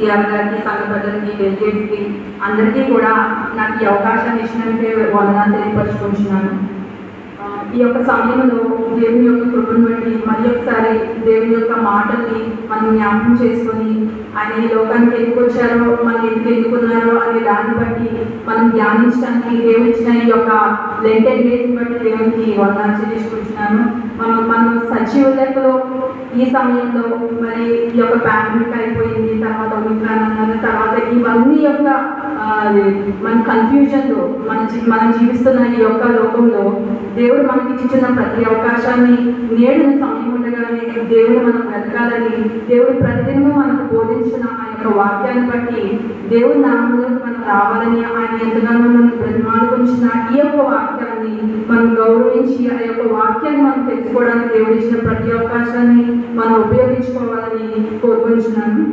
CR గారికి సంఘ పెద్దలకి డెలిగేట్స్కి అందరికీ కూడా నాకు ఈ అవకాశాన్ని ఇచ్చినందుకే వందనాలు తెలియపరుచుకుంటున్నాను ఆ, ఈ యొక్క సమయంలో దేవుని యొక్క కృపను బట్టి మరి ఒకసారి దేవుని యొక్క మాటల్ని మనం జ్ఞాపకం చేసుకొని ఆయన ఈ లోకానికి ఎందుకు వచ్చారో మనం ఎందుకు ఎన్నుకున్నారో అనే దాన్ని బట్టి మనం ధ్యానించడానికి దేవుడు ఇచ్చిన ఈ యొక్క లెంటెన్ డేస్ని బట్టి దేవునికి వందనాలు చెల్లించుకుంటున్నాను మనం మనం సజీవ లెక్కలో ఈ సమయంలో మరి ఈ యొక్క పాండమిక్ అయిపోయింది తర్వాత ఒమిక్రాన్ అన్నారు తర్వాత ఇవన్నీ యొక్క ఆ, అది మన కన్ఫ్యూజన్లో మన జీ- మనం జీవిస్తున్న ఈ యొక్క లోకంలో దేవుడు మనకి ఇచ్చిన ప్రతి అవకాశాన్ని నేడు సమయం ఉండగానే దేవుడు మనం వెతకాలని దేవుడు ప్రతిదినము మనకు బోధించిన ఆ యొక్క వాక్యాన్ని బట్టి దేవుడి నామంలోకి మనం రావాలని ఆయన ఎంతగానో మనం బ్రతిమాలుకుంచిన ఈ యొక్క వాక్యాన్ని మనం గౌరవించి ఆ యొక్క వాక్యాన్ని మనం తెలుసుకోవడానికి దేవుడు ఇచ్చిన ప్రతి అవకాశాన్ని మనం ఉపయోగించుకోవాలని కోరుకుంటున్నాను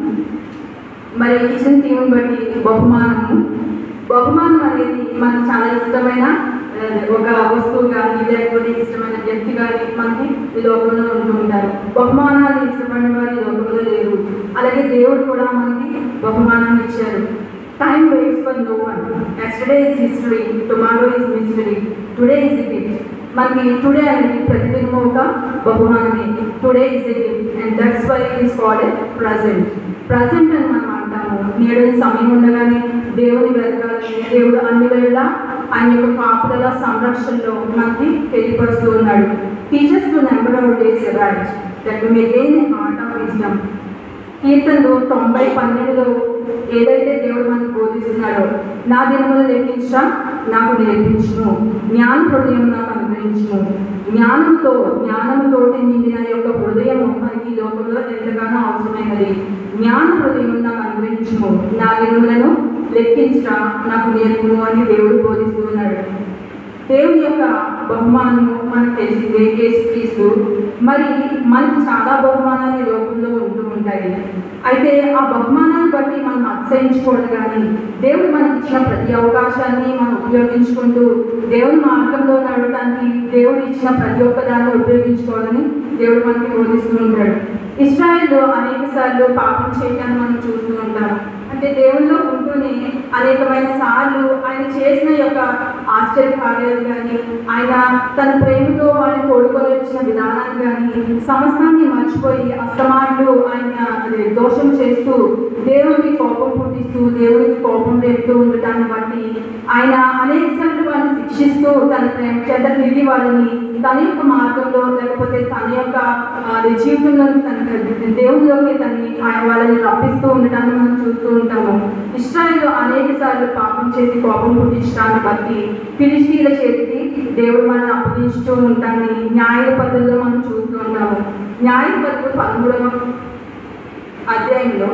మరి ఇచ్చిన థీమ్ బట్టి బహుమానము బహుమానం అనేది మనకు చాలా ఇష్టమైన ఆ, ఒక వస్తువు కానీ లేకపోతే ఇష్టమైన వ్యక్తి కానీ మనకి ఈ లోకంలో ఉంటూ ఉంటారు బహుమానాలు ఇష్టపడిన వారు ఈ లోకంలో లేరు అలాగే దేవుడు కూడా మనకి బహుమానాన్ని ఇచ్చారు time waits for no one yesterday is history tomorrow is mystery today is gift మనకి టుడే అనేది ప్రతిదినము ఒక బహుమానమే today is a gift and that's why is called present present అని మనం అంటాము నేడు సమయం ఉండగానే దేవుని వెతకాలని దేవుడు అన్ని వేళ ఆయన యొక్క కాపుదల సంరక్షణలో మనకి తెలియపరుస్తూ ఉన్నాడు teach us to number our days right that may gain heart of wisdom కీర్తనలు తొంభై పన్నెండులో ఏదైతే దేవుడు మనకు బోధిస్తున్నాడో నా దినములు లెక్కించా నాకు నేర్పించును జ్ఞాన హృదయం నాకు అనుగ్రహించును జ్ఞానంతో జ్ఞానంతోటి నిండిన యొక్క హృదయం మనకి ఈ లోకంలో ఎంతగానో అవసరమైనది జ్ఞాన హృదయం నాకు అనుగ్రహించును నా దినములను లెక్కించా నాకు నేర్పును అని దేవుడు బోధిస్తూ ఉన్నాడు దేవుని యొక్క బహుమానము మనకు తెలిసిందే కేసు క్రీస్తు మరి మనకి చాలా బహుమానాలు ఈ లోకంలో ఉంటూ ఉంటాయి అయితే ఆ బహుమానాన్ని బట్టి మనం అతిశయించకూడదు కానీ దేవుడు మనకి ఇచ్చిన ప్రతి అవకాశాన్ని మనం ఉపయోగించుకుంటూ దేవుని మార్గంలో నడవడానికి దేవుడు ఇచ్చిన ప్రతి ఒక్క దాన్ని ఉపయోగించుకోవాలని దేవుడు మనకి బోధిస్తూ ఉంటాడు ఇస్రాయల్లో అనేక సార్లు పాపం చేయటాన్ని మనం చూస్తూ ఉంటాం అంటే దేవుల్లో ఉంటూనే అనేకమైన సార్లు ఆయన చేసిన యొక్క ఆశ్చర్య కార్యాలు కానీ ఆయన తన ప్రేమతో వారిని తోడుకొని వచ్చిన విధానాన్ని కానీ సమస్తాన్ని మర్చిపోయి అస్తమాట్లు ఆయన అదే దోషం చేస్తూ దేవునికి కోపం పుట్టిస్తూ దేవునికి కోపం రేపుతూ ఉండటాన్ని బట్టి ఆయన అనేక సార్లు వారిని శిక్షిస్తూ తన ప్రేమ చేత తిరిగి వారిని తన యొక్క మార్గంలో లేకపోతే తన యొక్క ఆ, జీవితంలో తన దేవునిలోకి తనని ఆయన వాళ్ళని రప్పిస్తూ ఉండటాన్ని మనం చూస్తూ ఉంటాము ఇస్రాయల్ అనేక సార్లు పాపం చేసి కోపం పుట్టించడాన్ని బట్టి ఫిలిస్తీన్ల చేతికి దేవుడు మనల్ని అప్పగించుతూ ఉంటాన్ని న్యాయ పద్ధతిలో మనం చూస్తూ ఉంటాము న్యాయ పద్ధతి పదమూడవ అధ్యాయంలో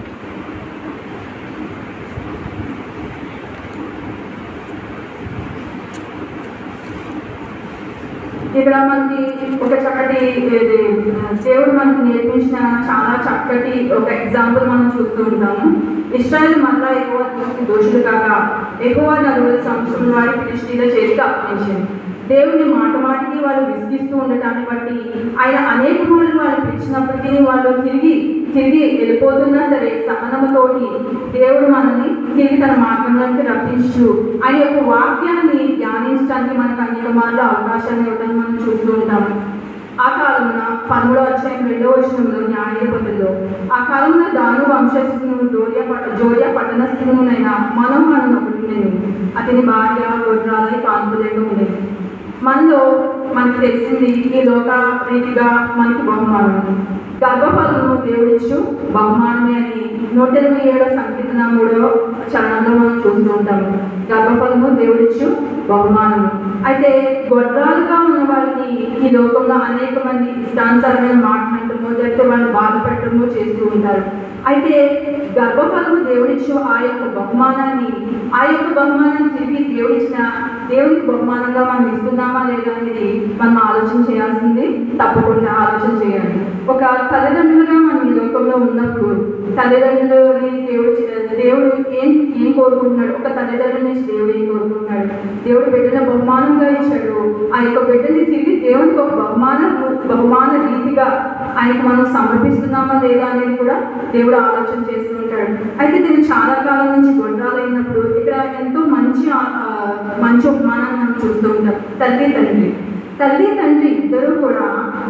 ఇక్కడ మనకి ఒక చక్కటి ఇది, దేవుడు మనకి నేర్పించిన చాలా చక్కటి ఒక ఎగ్జాంపుల్ మనం చూస్తూ ఉంటాము ఇస్రాయల్ మళ్ళా ఎక్కువ దోషులు కాక ఎక్కువ నలుగురు సంవత్సరం వారి ఫిలిస్టీల చేతికి అప్పగించింది దేవుని మాట మాటికి వాళ్ళు విసిగిస్తూ ఉండటాన్ని బట్టి ఆయన అనేక మార్లు వాళ్ళు పిలిచినప్పటికీ వాళ్ళు తిరిగి తిరిగి వెళ్ళిపోతున్నా సరే సహనముతోటి దేవుడు మనల్ని తిరిగి తన మార్గంలోకి రప్పించు ఆయన యొక్క వాక్యాన్ని ధ్యానించడానికి మనకు అనేక మార్లు అవకాశాన్ని ఇవ్వడానికి మనం చూస్తూ ఉంటాము ఆ కాలంలో పదమూడో అధ్యాయం రెండో వచనంలో న్యాయపతిలో ఆ కాలంలో దాను వంశస్థును జోర్య పట్ట జోర్య పట్టణస్థునునైన మనం మనం ఒకటి ఉండేది అతని భార్య గొడ్రాలై కాల్పులేక ఉండేది మనలో మనకు తెలిసింది ఈ లోక రీతిగా మనకి బహుమానం గర్భఫలము దేవుడిచ్చు బహుమానమే అని నూట ఇరవై ఏడో సంకీర్తన మూడో చరణంలో మనం చూస్తూ ఉంటాము గర్భఫలము దేవుడిచ్చు బహుమానము అయితే గొడ్రాలుగా ఉన్న వారిని ఈ లోకంలో అనేక మంది ఇష్టానుసారమైన మాట్లాడటము లేకపోతే వాళ్ళని బాధ పెట్టడము చేస్తూ ఉంటారు అయితే గర్భఫలము దేవుడిచ్చు ఆ యొక్క బహుమానాన్ని ఆ యొక్క బహుమానాన్ని తిరిగి దేవుడిచ్చిన దేవునికి బహుమానంగా మనం ఇస్తున్నామా లేదా అనేది మనం ఆలోచన చేయాల్సింది తప్పకుండా ఆలోచన చేయాలి ఒక తల్లిదండ్రులుగా మనం ఈ లోకంలో ఉన్నప్పుడు తల్లిదండ్రులని దేవుడు చే- దేవుడు ఏం ఏం కోరుకుంటున్నాడు ఒక తల్లిదండ్రుల నుంచి దేవుడు ఏం కోరుకుంటున్నాడు దేవుడు బిడ్డను బహుమానంగా ఇచ్చాడు ఆ యొక్క బిడ్డని తిరిగి దేవుడికి ఒక బహుమాన బహుమాన రీతిగా ఆయనకు మనం సమర్పిస్తున్నామా లేదా అనేది కూడా దేవుడు ఆలోచన చేస్తూ ఉంటాడు అయితే దీన్ని చాలా కాలం నుంచి గొడ్రాలైనప్పుడు ఇక్కడ ఎంతో మంచి ఆ- ఆ, మంచి ఉపమానాన్ని మనం చూస్తూ ఉంటాం తల్లి తండ్రి తల్లి తండ్రి ఇద్దరూ కూడా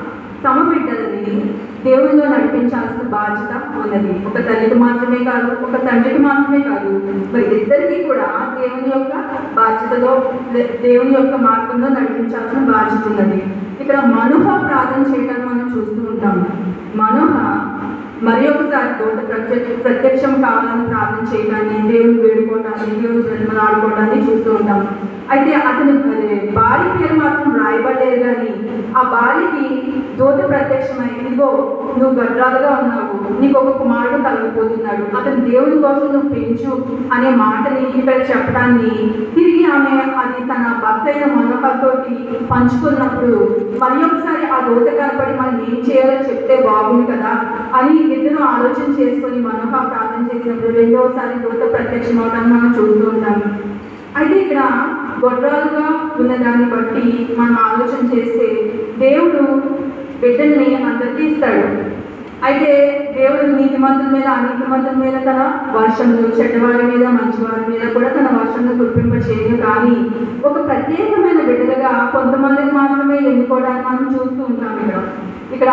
తమ బిడ్డలని దేవునిలో నడిపించాల్సిన బాధ్యత ఉన్నది ఒక తల్లికి మాత్రమే కాదు ఒక తండ్రికి మాత్రమే కాదు మరి ఇద్దరికి కూడా దేవుని యొక్క బాధ్యతలో దే- దేవుని యొక్క మార్గంలో నడిపించాల్సిన బాధ్యత ఉన్నది ఇక్కడ మనోహ ప్రార్థన చేయడం మనం చూస్తూ ఉంటాము మనోహ మరి ఒకసారి దూత ప్రత్యక్ష ప్రత్యక్షం కావాలని ప్రార్థన చేయడాన్ని దేవుని వేడుకోవడాన్ని దేవుని బ్రతిమలు ఆడుకోవడాన్ని చూస్తూ ఉంటాం అయితే అతని అదే భార్య పేరు మాత్రం రాయబడలేదు కానీ ఆ భార్యకి దూత ప్రత్యక్షమై ఇదిగో నువ్వు గడ్రాలుగా ఉన్నావు నీకు ఒక కుమారుడు కలగపోతున్నాడు అతను దేవుని కోసం నువ్వు పెంచు అనే మాటని ఇక్కడ చెప్పడాన్ని తిరిగి ఆమె అది తన భర్త అయిన మనోహర్తోటి పంచుకున్నప్పుడు మరి ఒకసారి ఆ దూత కనపడి మనం ఏం చేయాలో చెప్తే బాగుంది కదా అని ఇద్దరు ఆలోచన చేసుకొని మనోహర్ ప్రార్థన చేసినప్పుడు రెండవసారి దూత ప్రత్యక్షం అవడానికి మనం చూస్తూ ఉంటాము అయితే ఇక్కడ గొడ్రాలుగా ఉన్న దాన్ని బట్టి మనం ఆలోచన చేస్తే దేవుడు బిడ్డల్ని అందరికీ ఇస్తాడు అయితే దేవుడు నీతిమంతుల మీద అనీతిమంతుల మీద తన వర్షంను చెడ్డవారి మీద మంచివారి మీద కూడా తన వర్షంను కురిపింప చేయను కానీ ఒక ప్రత్యేకమైన బిడ్డలుగా కొంతమందిని మాత్రమే ఎన్నుకోవడానికి మనం చూస్తూ ఉంటాం ఇక్కడ ఇక్కడ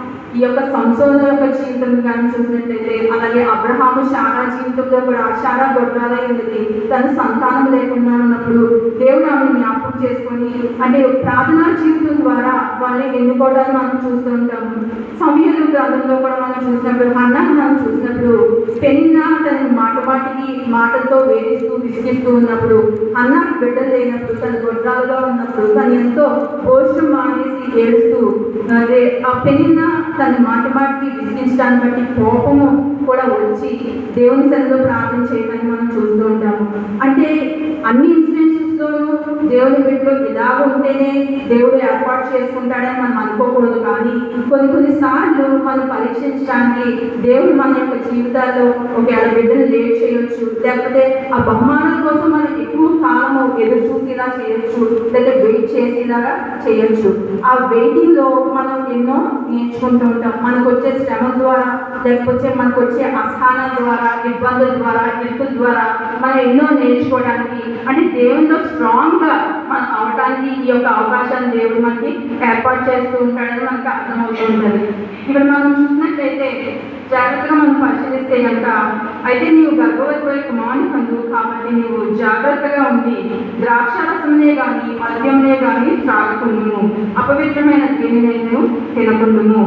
ఈ యొక్క సంశోధన యొక్క జీవితం కానీ చూసినట్లయితే అలాగే అబ్రహాము శారా జీవితంలో కూడా శారా గొడ్రాలై ఉన్నది తను సంతానం లేకుండా ఉన్నప్పుడు దేవుడు ఆమెను జ్ఞాపకం చేసుకొని అంటే ప్రార్థనా జీవితం ద్వారా వాళ్ళని ఎన్నుకోవడానికి మనం చూస్తూ ఉంటాము సమయంలో గ్రంథంలో కూడా మనం చూసినప్పుడు అన్నాన్ని మనం చూసినప్పుడు పెన్న తన మాట మాటికి మాటలతో వేధిస్తూ విసిగిస్తూ ఉన్నప్పుడు అన్న బిడ్డలు లేనప్పుడు తన గొడ్రాలుగా ఉన్నప్పుడు తను ఎంతో భోజనం మానేసి ఏడుస్తూ అదే ఆ పెనిన్న తన మాట మాటికి విసిగించడాన్ని బట్టి కోపము కూడా వచ్చి దేవుని సన్నిధిలో ప్రార్థన చేయడానికి మనం చూస్తూ ఉంటాము అంటే అన్ని ఇన్సిడెంట్స్లోనూ దేవుని బిడ్డలో ఇలాగ ఉంటేనే దేవుడు ఏర్పాటు చేసుకుంటాడని మనం అనుకోకూడదు కానీ కొన్ని కొన్ని సార్లు మనం పరీక్షించడానికి దేవుడు మన యొక్క జీవితాల్లో ఒకవేళ బిడ్డను లేట్ చేయొచ్చు లేకపోతే ఆ బహుమానాల కోసం మనం ఎక్కువ కాలము ఎదురు చూసేలా చేయొచ్చు లేదా వెయిట్ చేసేలాగా చేయొచ్చు ఆ వెయిటింగ్ లో మనం ఎన్నో నేర్చుకుంటూ ఉంటాం మనకు వచ్చే శ్రమ ద్వారా లేకపోతే మనకు వచ్చే అసహనం ద్వారా ఇబ్బందుల ద్వారా ఇరుకుల ద్వారా మనం ఎన్నో నేర్చుకోవడానికి అంటే దేవునిలో స్ట్రాంగ్ గా మనం అవడానికి ఈ యొక్క అవకాశాన్ని దేవుడు మనకి ఏర్పాటు చేస్తూ ఉంటాడని మనకు అర్థమవుతూ ఉంటుంది ఇక్కడ మనం చూసినట్లయితే జాగ్రత్తగా మనం పరిశీలిస్తే కనుక అయితే నీవు గర్భవతి కుమారుని కందు కాబట్టి నీవు జాగ్రత్తగా ఉండి ద్రాక్షారసమునే గాని మద్యమునే గాని త్రాగకుండుము అపవిత్రమైన దేనినైనా తినకుండుము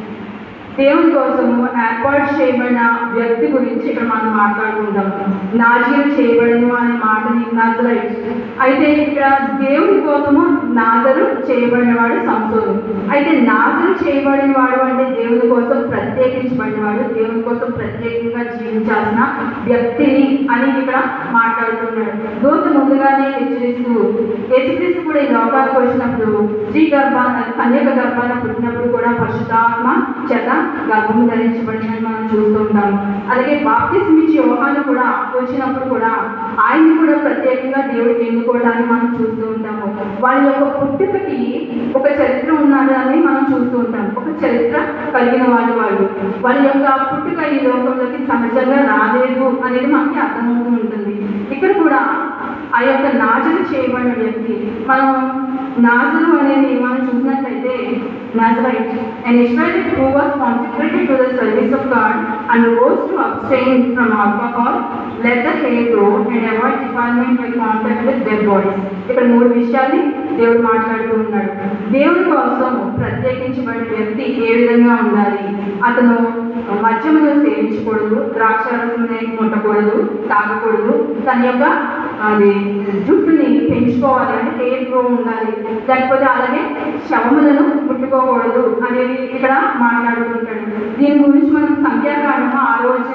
దేవుని కోసము ఏర్పాటు చేయబడిన వ్యక్తి గురించి ఇక్కడ మనం మాట్లాడుకుందాం నాజీలు చేయబడను అనే మాటని నజరైట్ అయితే ఇక్కడ దేవుని కోసము నాజరు చేయబడిన వాడు సంసోను అయితే నాజరు చేయబడిన వాడు అంటే దేవుని కోసం ప్రత్యేకించబడిన వాడు దేవుని కోసం ప్రత్యేకంగా జీవించాల్సిన వ్యక్తిని అని ఇక్కడ మాట్లాడుతున్నాడు దూత ముందుగానే హెచ్చరిస్తూ యేసుక్రీస్తు కూడా ఈ లోకానికి వచ్చినప్పుడు స్త్రీ గర్భాన కన్యక గర్భాన పుట్టినప్పుడు కూడా పరిశుద్ధాత్మ చేత గర్భం ధరించబడిందని మనం చూస్తూ ఉంటాము అలాగే బాప్తిస్మ ఇచ్చి యోహాను కూడా వచ్చినప్పుడు కూడా ఆయన్ని కూడా ప్రత్యేకంగా దేవుడికి ఎన్నుకోవడానికి మనం చూస్తూ ఉంటాము వాళ్ళ యొక్క పుట్టుకకి ఒక చరిత్ర ఉన్నదని మనం చూస్తూ ఉంటాం ఒక చరిత్ర కలిగిన వాళ్ళు వాళ్ళు వాళ్ళ యొక్క పుట్టుక ఈ లోకంలోకి సహజంగా రాలేదు అనేది మనకి అర్థమవుతూ ఉంటుంది ఇక్కడ కూడా ఆ యొక్క నాజరు చేయబడిన వ్యక్తి మనం నాజరు అనేది మనం చూసినట్లయితే Nazarite and Israel who was consecrated to the service of God and rose to abstain from alcohol, let the hair grow and avoid defilement by contact with dead bodies. ఇక్కడ మూడు విషయాల్ని దేవుడు మాట్లాడుతూ ఉన్నాడు దేవుని కోసం ప్రత్యేకించబడిన వ్యక్తి ఏ విధంగా ఉండాలి అతను మద్యమును సేవించకూడదు ద్రాక్షారసమునే ముట్టకూడదు తాగకూడదు తన యొక్క అది జుట్టుని పెంచుకోవాలి అంటే హెయిర్ గ్రో ఉండాలి లేకపోతే అలాగే శవములను ముట్టుకోకూడదు అనేది ఇక్కడ మాట్లాడుతుంటాడు దీని గురించి మనం సంఖ్యాకాండము ఆ రోజు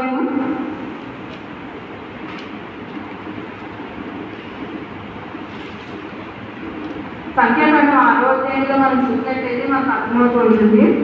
సంఖ్యాకాండం ఆరో అధ్యాయంలో మనం చూసినట్లయితే మనకు అర్థమవుతూ ఉంటుంది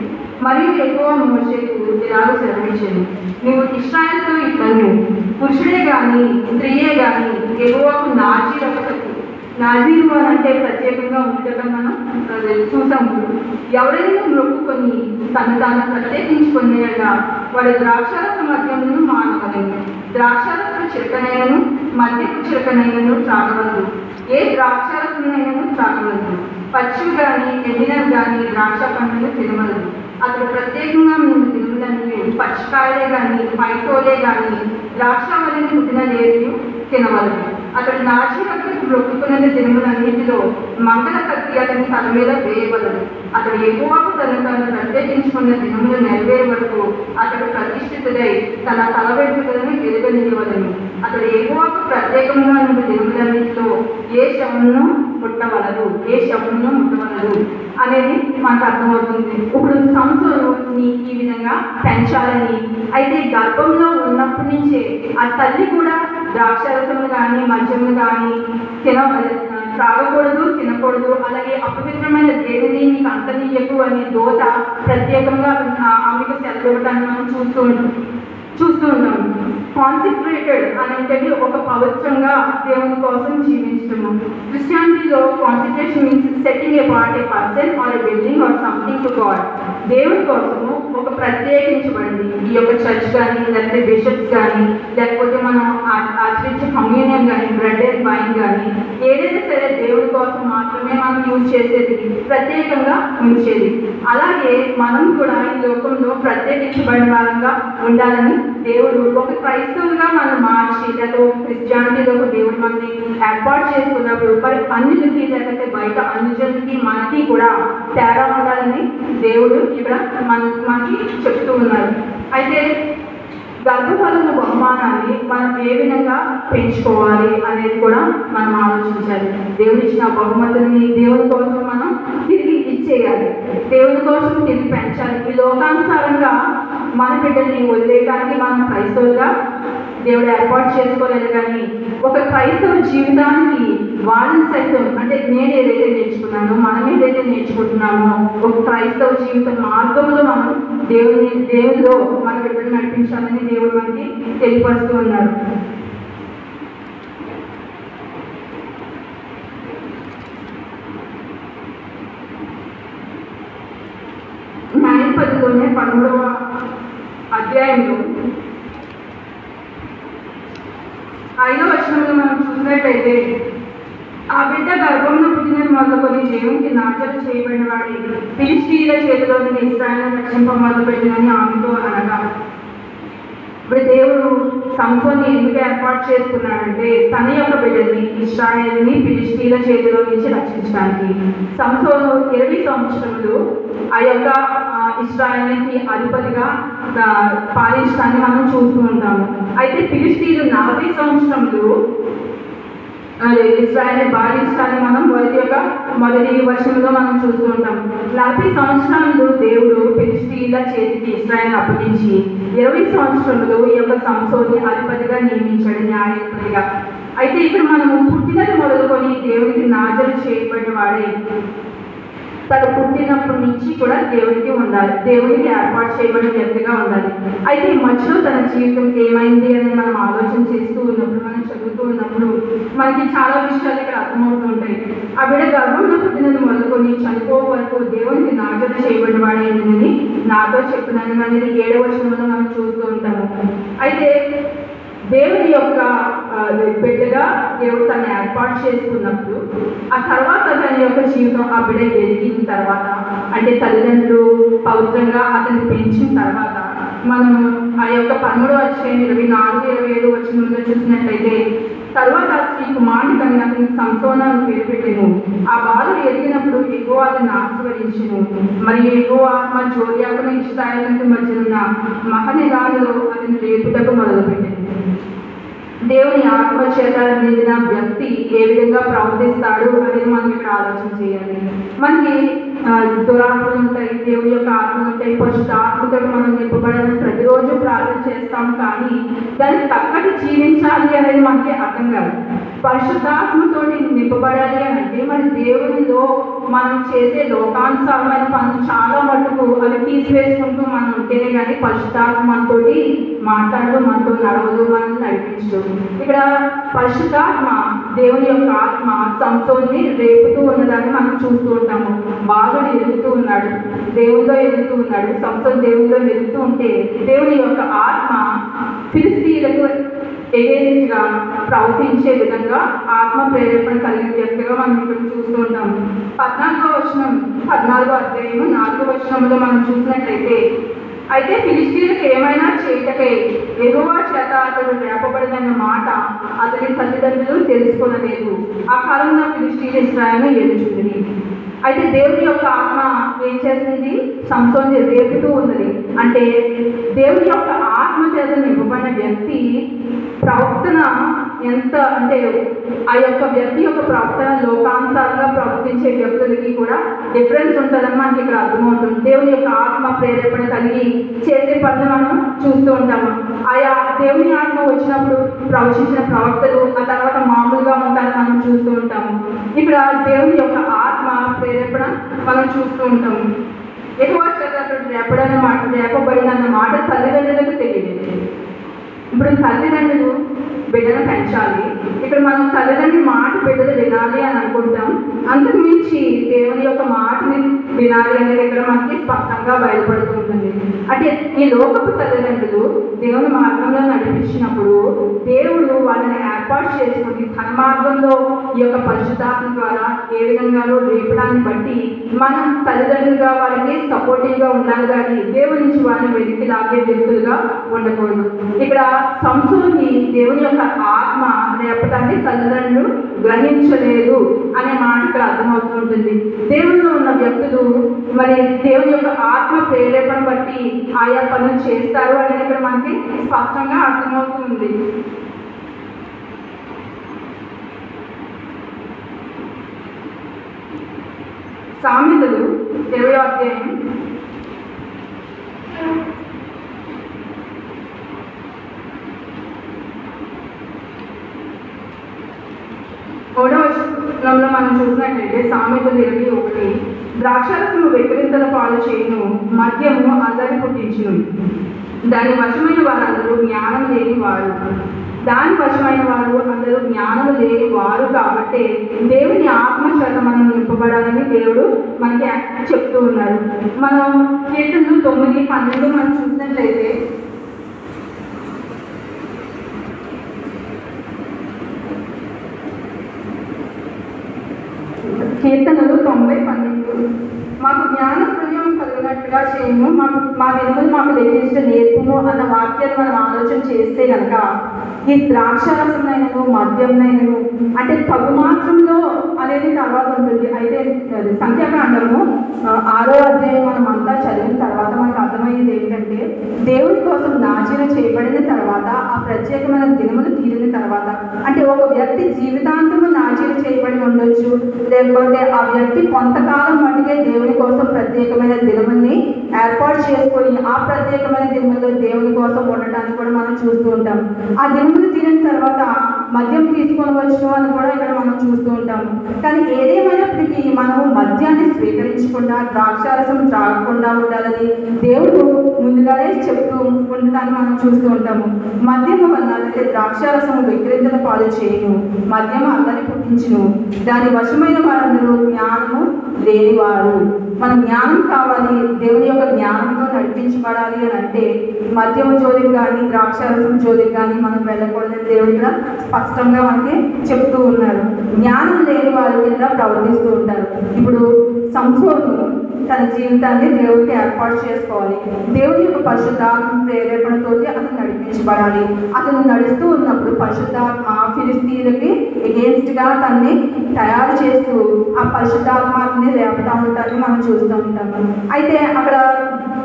మరియు ఎక్కువ మోసేకు ఇలాగ సెలవించింది నువ్వు ఇష్టాలతో ఇట్లను పురుషుడే గాని స్త్రీయే గాని ఎగువకు నాజీ రకతకు నాజీరు అని అంటే ప్రత్యేకంగా ఉండటం మనం అది చూసాం ఎవరైనా మొక్కుకొని తను తాను ప్రత్యేకించుకునే వాడు ద్రాక్షారస మద్యమును మానవలను ద్రాక్షారస చిరకనైనను మద్యపు చిరకనైనను త్రాగవద్దు ఏ ద్రాక్షారసమైనను త్రాగవద్దు పచ్చి కానీ ఎండినవి కానీ ద్రాక్ష పండ్లను తినవలదు అతడు ప్రత్యేకంగా మేము తినదని పచ్చికాయలే కానీ పైటోలే కానీ ద్రాక్ష వలని పుట్టినదేది తినవలదు అతడు నాశనకు మొక్కుకున్న దినములన్నిటిలో మంగళ కత్తి అతని తల మీద వేయవలదు అతడు ఎక్కువకు తను తాను ప్రత్యేకించుకున్న దినములు నెరవేరే వరకు అతడు ప్రతిష్ఠితుడై తన తల వెంట్రుకలను ఎరుగనివ్వవలను అతడు ఎక్కువకు ప్రత్యేకంగా ఉన్న దినములన్నిటిలో ఏ శవమును ముట్టవలదు ఏ శవమును ముట్టవలదు అనేది మనకు అర్థమవుతుంది ఇప్పుడు సంస్థని ఈ విధంగా పెంచాలని అయితే గర్భంలో ఉన్నప్పటి నుంచే ఆ తల్లి కూడా ద్రాక్షరసములు కానీ మద్యములు కానీ తిన త్రాగకూడదు తినకూడదు అలాగే అపవిత్రమైన దేవిని నీకు అంతనీయకు అనే దోత ప్రత్యేకంగా ఆ- ఆమెకు సెలవు ఇవ్వటాన్ని మనం చూస్తూ ఉంటాం చూస్తూ ఉంటాం కాన్సన్ట్రేటెడ్ అనేది ఒక పవిత్రంగా దేవుని కోసం జీవించడము క్రిస్టియానిటీలో concentration means setting a part a person or building or something to God దేవుని కోసము ఒక ప్రత్యేకించబడింది ఈ యొక్క చర్చ్ కానీ లేకపోతే బిషప్స్ కానీ లేకపోతే మనం ఆ- ఆచరించే కమ్యూనియన్ కానీ బ్రెడ్ అండ్ వైన్ కానీ ఏదైనా సరే దేవుని కోసం మాత్రమే మనం యూజ్ చేసేది ప్రత్యేకంగా ఉంచేది అలాగే మనం కూడా ఈ లోకంలో ప్రత్యేకించబడిన వారంగా ఉండాలని దేవుడు ఒక క్రైస్తవులుగా మనం మార్చి లేదా ఒక క్రిస్టియానిటీలో దేవుడు మనని ఏర్పాటు చేసుకున్నప్పుడు మరి అన్నిటికి లేకపోతే బయట అన్నిజనులకి మనకి కూడా తేడా ఉండాలని దేవుడు ఇక్కడ మన మనకి చెప్తూ ఉన్నారు అయితే గర్భఫలము బహుమానాన్ని మనం ఏ విధంగా పెంచుకోవాలి అనేది కూడా మనం ఆలోచించాలి దేవుడు ఇచ్చిన బహుమతుల్ని దేవుని కోసం మనం తిరిగి ఇచ్చేయాలి దేవుని కోసం తిరిగి పెంచాలి ఈ లోకానుసారంగా మన బిడ్డల్ని వదిలేయడానికి మనం క్రైస్తవులుగా దేవుడు ఏర్పాటు చేసుకోలేదు కానీ ఒక క్రైస్తవ జీవితానికి వాళ్ళని సైతం అంటే నేను ఏదైతే నేర్చుకున్నానో మనం ఏదైతే నేర్చుకుంటున్నామో ఒక క్రైస్తవ జీవిత మార్గంలో మనం దేవుని దేవునిలో మన బిడ్డలు నడిపించాలని దేవుడు మనకి తెలియపరుస్తూ ఉన్నారు న్యాయపదిలోనే పదమూడవ అధ్యాయంలో ఐదో వచనంలో మనం చూసినట్లయితే ఆ బిడ్డ గర్భంలో పుట్టిన మొదలుకొని దేవునికి నాచలు చేయబడిన వాడి ఫిలిస్తీన్ల చేతిలోని ఇస్రాయల్ రక్షింప మొదలుపెట్టినని ఆమెతో అనగా ఇప్పుడు దేవుడు సంసోని ఎందుకు ఏర్పాటు చేసుకున్నాడంటే తన యొక్క బిడ్డని ఇస్రాయల్ని ఫిలిస్తీన్ల చేతిలో నుంచి రక్షించడానికి సంసోను ఇరవై సంవత్సరములు ఆ యొక్క ఆ, ఇస్రాయల్కి అధిపతిగా ఆ, పాలించడాన్ని మనం చూస్తూ ఉంటాము అయితే ఫిలిస్తీన్లు నలభై సంవత్సరములు అదే ఇస్రాయల్ బాధించడాన్ని మనం మొదటి యొక్క మొదటి వర్షంలో మనం చూస్తూ ఉంటాం నలభై సంవత్సరాలు దేవుడు ఫిలిస్తీన్ల చేతికి ఇస్రాయల్ అప్పగించి ఇరవై సంవత్సరములు ఈ యొక్క సంసోని అధిపతిగా నియమించాడు న్యాయాధిపతిగా అయితే ఇక్కడ మనము పుట్టినది మొదలుకొని దేవునికి నాజలు చేయబడిన వాడే తను పుట్టినప్పటి నుంచి కూడా దేవునికి ఉండాలి దేవునికి ఏర్పాటు చేయబడిన వ్యక్తిగా ఉండాలి అయితే ఈ మధ్యలో తన జీవితం ఏమైంది అని మనం ఆలోచన చేస్తూ ఉన్నప్పుడు మనం చదువుతూ ఉన్నప్పుడు మనకి చాలా విషయాలు ఇక్కడ అర్థమవుతూ ఉంటాయి ఆ బిడ్డ గర్భంలో పుట్టినది మొదలుకొని చనిపో వరకు దేవునికి నాజలు చేయబడిన వాడేంటిదని నాతో చెప్తున్నాను అనేది ఏడవ వచనంలో మనం చూస్తూ ఉంటాము అయితే దేవుని యొక్క ఆ, బిడ్డగా దేవుడు తను ఏర్పాటు చేసుకున్నప్పుడు ఆ తర్వాత తన యొక్క జీవితం ఆ బిడ్డ ఎదిగిన తర్వాత అంటే తల్లిదండ్రులు పవిత్రంగా అతన్ని పెంచిన తర్వాత మనం ఆ యొక్క పదమూడు వచ్చే ఇరవై నాలుగు ఇరవై ఐదు వచ్చిన చూసినట్లయితే తర్వాత శ్రీ కుమారుని కన్నా అతనికి సంసోనాన్ని పేరు పెట్టాను ఆ బాలు ఎదిగినప్పుడు ఎక్కువ అతన్ని ఆశీర్వదించను మరియు ఎక్కువ ఆత్మ జోర్యాకును ఇష్టాయలకు మధ్యనున్న మహనిరాలలో అతని రేపుటకు మొదలుపెట్టాను దేవుని ఆత్మ చేత నిండిన వ్యక్తి ఏ విధంగా ప్రవర్తిస్తాడు అనేది మనం ఇక్కడ ఆలోచన చేయాలి మనకి ఆ, దురాత్మలు ఉంటాయి దేవుని యొక్క ఆత్మలు ఉంటాయి ఫస్ట్ ఆత్మతో మనం నింపబడాలని ప్రతిరోజు ప్రార్థన చేస్తాం కానీ దానికి తగ్గట్టు జీవించాలి అనేది మనకి అర్థం కాదు పరిశుద్ధాత్మతో నింపబడాలి అని అంటే మరి దేవునిలో మనం చేసే లోకానుసారమైన పనులు చాలా మటుకు అవి తీసివేసుకుంటూ మనం ఉంటేనే కానీ పరిశుద్ధాత్మ మనతోటి మాట్లాడు మనతో నడవదు మనం నడిపించదు ఇక్కడ పరిశుద్ధాత్మ దేవుని యొక్క ఆత్మ సంతోని రేపుతూ ఉన్నదాన్ని మనం చూస్తూ ఉంటాము బాలుడు ఎదుగుతూ ఉన్నాడు దేవునిలో ఎదుగుతూ ఉన్నాడు సంతోష్ దేవునిలో ఎదుగుతూ ఉంటే దేవుని యొక్క ఆత్మ ఫిలిస్తీన్లకు ఎగేన్స్ట్గా ప్రవర్తించే విధంగా ఆత్మ ప్రేరేపణ కలిగిన వ్యక్తిగా మనం ఇక్కడ చూస్తూ ఉంటాం పద్నాలుగో వచనం పద్నాలుగో అధ్యాయం నాలుగో వచనంలో మనం చూసినట్లయితే అయితే ఫిలిస్తీన్లకు ఏమైనా చేయటకై ఎగువ చేత అతడు రేపబడినన్న మాట అతని తల్లిదండ్రులు తెలుసుకొనలేదు ఆ కాలంలో ఫిలిస్తీన్ ఇస్రాయల్ను ఎదుర్చుంది అయితే దేవుని యొక్క ఆత్మ ఏం చేస్తుంది సంసోని రేపుతూ ఉన్నది అంటే దేవుని యొక్క ఆత్మ చేత నింపబడిన వ్యక్తి ప్రవర్తన ఎంత అంటే ఆ యొక్క వ్యక్తి యొక్క ప్రవర్తన లోకానుసారంగా ప్రవర్తించే వ్యక్తులకి కూడా డిఫరెన్స్ ఉంటుందని మనకి ఇక్కడ అర్థమవుతుంది దేవుని యొక్క ఆత్మ ప్రేరేపణ కలిగి చేసే పనులు మనం చూస్తూ ఉంటాము ఆయా దేవుని ఆత్మ వచ్చినప్పుడు ప్రవచించిన ప్రవక్తలు ఆ తర్వాత మామూలుగా ఉంటారని మనం చూస్తూ ఉంటాము ఇక్కడ దేవుని యొక్క ఆత్మ ప్రేరేపణ మనం చూస్తూ ఉంటాము ఎక్కువ చదువు రేపడన్న మాట రేపబడినన్న మాట తల్లిదండ్రులకు తెలియదు ఇప్పుడు తల్లిదండ్రులు బిడ్డను పెంచాలి ఇక్కడ మనం తల్లిదండ్రుల మాట బిడ్డలు వినాలి అని అనుకుంటాం అంతకు మించి దేవుని యొక్క మాటని వినాలి అనేది ఇక్కడ మనకి స్పష్టంగా బయలుపడుతూ ఉంటుంది అంటే ఈ లోకపు తల్లిదండ్రులు దేవుని మార్గంలో నడిపించినప్పుడు దేవుడు వాళ్ళని ఏర్పాటు చేసుకుని తన మార్గంలో ఈ యొక్క పరిశుద్ధాత్మ ద్వారా ఏ విధంగానో రేపడాన్ని బట్టి మనం తల్లిదండ్రులుగా వాళ్ళకి సపోర్టివ్గా ఉండాలి కానీ దేవుడి నుంచి వాళ్ళని వెతికి లాగే వ్యక్తులుగా ఉండకూడదు ఇక్కడ సంసోని దేవుని యొక్క ఆత్మ రేపటాన్ని తల్లిదండ్రులు గ్రహించలేదు అనే మాట ఇక్కడ అర్థమవుతూ ఉంటుంది దేవునిలో ఉన్న వ్యక్తులు మరి దేవుని యొక్క ఆత్మ ప్రేరేపణ బట్టి ఆయా పనులు చేస్తారు అనేది ఇక్కడ మనకి స్పష్టంగా అర్థమవుతుంది సామెతలు ఇరవై అధ్యాయం మూడవ వచనంలో మనం చూసినట్లయితే సామెతలు ఇరవై ఒకటి ద్రాక్షరసము వెక్కిరింతల పాలు చేయును మద్యము అల్లరి పుట్టించును దాని వశమైన వారందరూ జ్ఞానం లేని వారు దాని వశమైన వారు అందరూ జ్ఞానం లేని వారు కాబట్టి దేవుని ఆత్మ చేత మనం నింపబడాలని దేవుడు మనకి చెప్తూ ఉన్నారు మనం కీర్తనలు తొమ్మిది పన్నెండు మనం చూసినట్లయితే కీర్తనలు తొంభై పన్నెండు మాకు జ్ఞాన హృదయం కలిగినట్టుగా చేయము మాకు మా విలువలు మాకు లెక్కించిన నేర్పుము అన్న వాక్యాన్ని మనం ఆలోచన చేస్తే కనుక ఈ ద్రాక్షరసమైనను మద్యంనైనను అంటే తగు మాత్రంలో అనేది తర్వాత ఉంటుంది అయితే అది సంఖ్యాకాండము ఆ, ఆరో అధ్యాయం మనం అంతా చదివిన తర్వాత మనకు అర్థమయ్యేది ఏంటంటే దేవుని కోసం నాశన చేయబడిన తర్వాత ఆ ప్రత్యేకమైన దినములు తీరిన తర్వాత అంటే ఒక వ్యక్తి జీవితాంతము నాశన చేయబడి ఉండొచ్చు లేకపోతే ఆ వ్యక్తి కొంతకాలం మటుకే దేవుని కోసం ప్రత్యేకమైన దినముల్ని ఏర్పాటు చేసుకొని ఆ ప్రత్యేకమైన దినముల్లో దేవుని కోసం ఉండటానికి కూడా మనం చూస్తూ ఉంటాం ఆ దినములు తినిన తర్వాత మద్యం తీసుకొనవచ్చు అని కూడా ఇక్కడ మనం చూస్తూ ఉంటాము కానీ ఏదేమైనప్పటికీ మనము మద్యాన్ని స్వీకరించకుండా ద్రాక్షారసం త్రాగకుండా ఉండాలని దేవుడు ముందుగానే చెప్తూ ఉండటాన్ని మనం చూస్తూ ఉంటాము మద్యము వలన అంటే ద్రాక్షారసము విక్రేతల పాలు చేయను మద్యము అందరి పుట్టించును దాని వశమైన వారందరూ జ్ఞానము లేనివారు మన జ్ఞానం కావాలి దేవుని యొక్క జ్ఞానంతో నడిపించబడాలి అని అంటే మద్యము జోలికి కానీ ద్రాక్షారసం జోలికి కానీ మనం వెళ్ళకూడదని దేవుడు ఇక్కడ స్పష్టంగా మనకి చెప్తూ ఉన్నారు జ్ఞానం లేని వారి కింద ప్రవర్తిస్తూ ఉంటారు ఇప్పుడు సంసోను తన జీవితాన్ని దేవుడికి ఏర్పాటు చేసుకోవాలి దేవుని యొక్క పరిశుద్ధాత్మ ప్రేరేపణతోటి అతను నడిపించబడాలి అతను నడుస్తూ ఉన్నప్పుడు పరిశుద్ధాత్మ ఫిలిస్తీన్లకి against గా తన్ని తయారు చేస్తూ ఆ పరిశుద్ధాత్మని రేపటా ఉంటారని మనం చూస్తూ ఉంటాము అయితే అక్కడ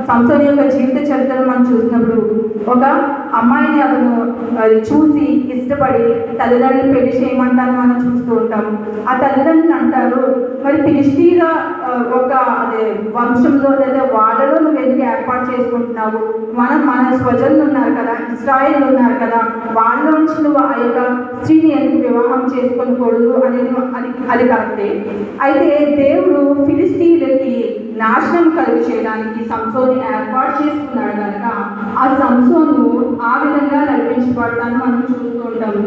సంసోన్ యొక్క జీవిత చరిత్రను మనం చూసినప్పుడు ఒక అమ్మాయిని అతను ఆ, చూసి ఇష్టపడి తల్లిదండ్రులు పెళ్లి చేయమంటాను మనం చూస్తూ ఉంటాము ఆ తల్లిదండ్రులు అంటారు మరి ఫిలిస్టీల ఆ, ఒక అదే వంశంలో లేదా వాళ్ళలో నువ్వు ఎందుకు ఏర్పాటు చేసుకుంటున్నావు మనం మన స్వజనులు ఉన్నారు కదా ఇస్రాయిల్ ఉన్నారు కదా వాళ్ళలోంచి నువ్వు ఆ యొక్క స్త్రీని ఎందుకు వివాహం చేసుకోకూడదు అనేది అది అది కరెక్టే అయితే దేవుడు ఫిలిస్తీన్లకి నాశనం కలుగు చేయడానికి సంసోని ఏర్పాటు చేసుకున్నాడు కనుక ఆ సంసోను ఆ విధంగా నడిపించబడతాను మనం చూస్తూ ఉంటాము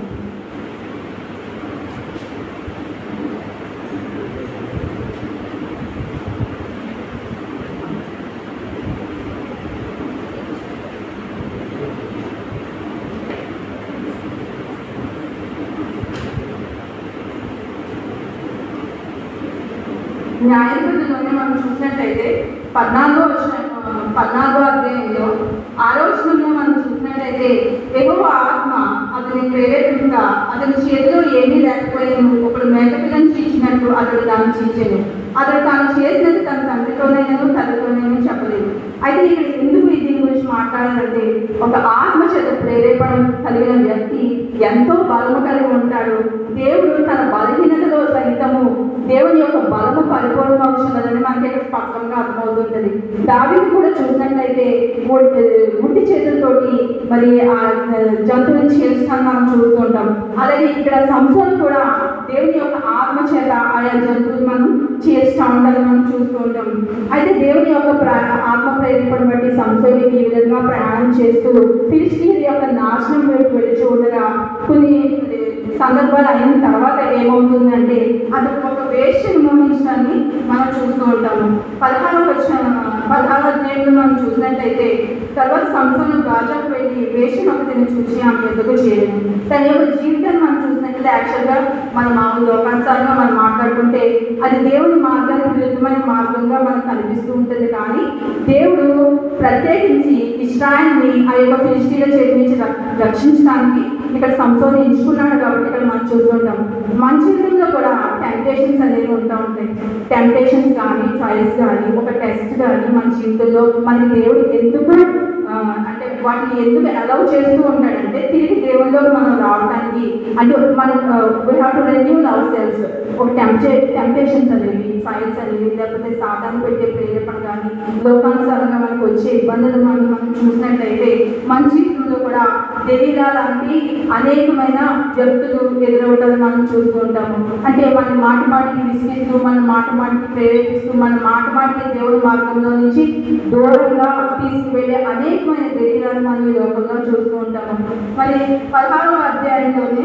న్యాయపతిలోనే మనం చూసినట్టయితే పద్నాలుగో వచ్చిన పద్నాలుగో అధ్యాయంలో ఆరో వచనంలో మనం చూసినట్టయితే ఎగువ ఆత్మ అతని ప్రేరేపించగా అతని చేతిలో ఏమీ లేకపోయిన ఒకడు మేకపిల్లని చీల్చినట్టు అతడు దాన్ని చీల్చాను అతడు తాను చేసినది తన తండ్రితోనైనా తల్లితోనైనా చెప్పలేదు అయితే ఇక్కడ ఎందుకు ఈ దీని గురించి మాట్లాడాలంటే ఒక ఆత్మ చేత ప్రేరేపణ కలిగిన వ్యక్తి ఎంతో బలము కలిగి ఉంటాడు దేవుడు తన బలహీనతలో సహితము దేవుని యొక్క బలము పరిపూర్ణమవుతున్నదని మనకి ఇక్కడ స్పష్టంగా అర్థమవుతుంటది దావిని కూడా చూసినట్లయితే ఉట్టి ఉట్టి చేతులతోటి మరి ఆ జంతువుని చేస్తాను మనం చూస్తుంటాం అలాగే ఇక్కడ సంసోన్ కూడా దేవుని యొక్క ఆత్మ చేత ఆయా జంతువులు మనం చేస్తూ ఉంటాం మనం చూస్తూ ఉంటాం అయితే దేవుని యొక్క ప్రా ఆత్మ ప్రేరేపణ బట్టి సంసోనికి ఈ విధంగా ప్రయాణం చేస్తూ ఫిలిస్టీన్ యొక్క నాశనం వైపు వెళ్ళి ఉండగా కొన్ని సందర్భాలు అయిన తర్వాత ఏమవుతుందంటే అతను ఒక వేష్యను మోహించడాన్ని మనం చూస్తూ ఉంటాము పదహారవ వచ్చిన పదహారవ అధ్యాయంలో మనం చూసినట్టయితే తర్వాత సంస్థను గాజాకు వెళ్ళి వేషను ఒకటిని చూసి ఆమె ఎందుకు చేయడం తన యొక్క జీవితాన్ని మనం చూసినట్లయితే యాక్చువల్గా మన మామూలు లోకానుసారంగా మనం మాట్లాడుకుంటే అది దేవుని మార్గానికి విరుద్ధమైన మార్గంగా మనకు కనిపిస్తూ ఉంటుంది కానీ దేవుడు ప్రత్యేకించి ఇస్రాయల్ని ఆ యొక్క ఫిలిస్టీల చేతి నుంచి రక్- రక్షించడానికి ఇక్కడ సంసోని ఎంచుకున్నాడు కాబట్టి ఇక్కడ మనం చూస్తుంటాం మన జీవితంలో కూడా టెంప్టేషన్స్ అనేవి ఉంటా ఉంటాయి టెంప్టేషన్స్ కానీ ట్రయల్స్ కానీ ఒక టెస్ట్ కానీ మన జీవితంలో మనకి దేవుడు ఎందుకు ఆ, అంటే వాటిని ఎందుకు అలౌ చేస్తూ ఉంటాడంటే తిరిగి దేవుల్లో మనం రావడానికి అంటే మన we have to renew our selves ఒక టెంప్టే టెంప్టేషన్స్ అనేవి ట్రయల్స్ అనేవి లేకపోతే సాధారణ పెట్టే ప్రేరేపణ కానీ లోకానుసారంగా మనకు వచ్చే ఇబ్బందులు మనం మనం చూసినట్లయితే మన జీవితంలో కూడా తెలియదా లాంటి అనేకమైన వ్యక్తులు ఎదురవడం మనం చూస్తూ ఉంటాము అంటే మన మాట మాటికి విసిగిస్తూ మన మాట మాటికి ప్రేరేపిస్తూ మన మాట మాటికి దేవుడి మార్గంలో నుంచి దూరంగా తీసుకువెళ్ళే అనేకమైన శరీరాలు మనం ఈ లోకంలో చూస్తూ ఉంటాము మరి పదహారవ అధ్యాయంలోనే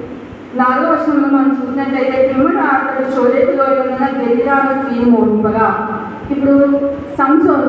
నాలుగో వర్షంలో మనం చూసినట్లయితే పిమ్మట అతడు చోరేటిలో ఉన్న గెలిరాను స్త్రీని మోహింపగా ఇప్పుడు సంసోను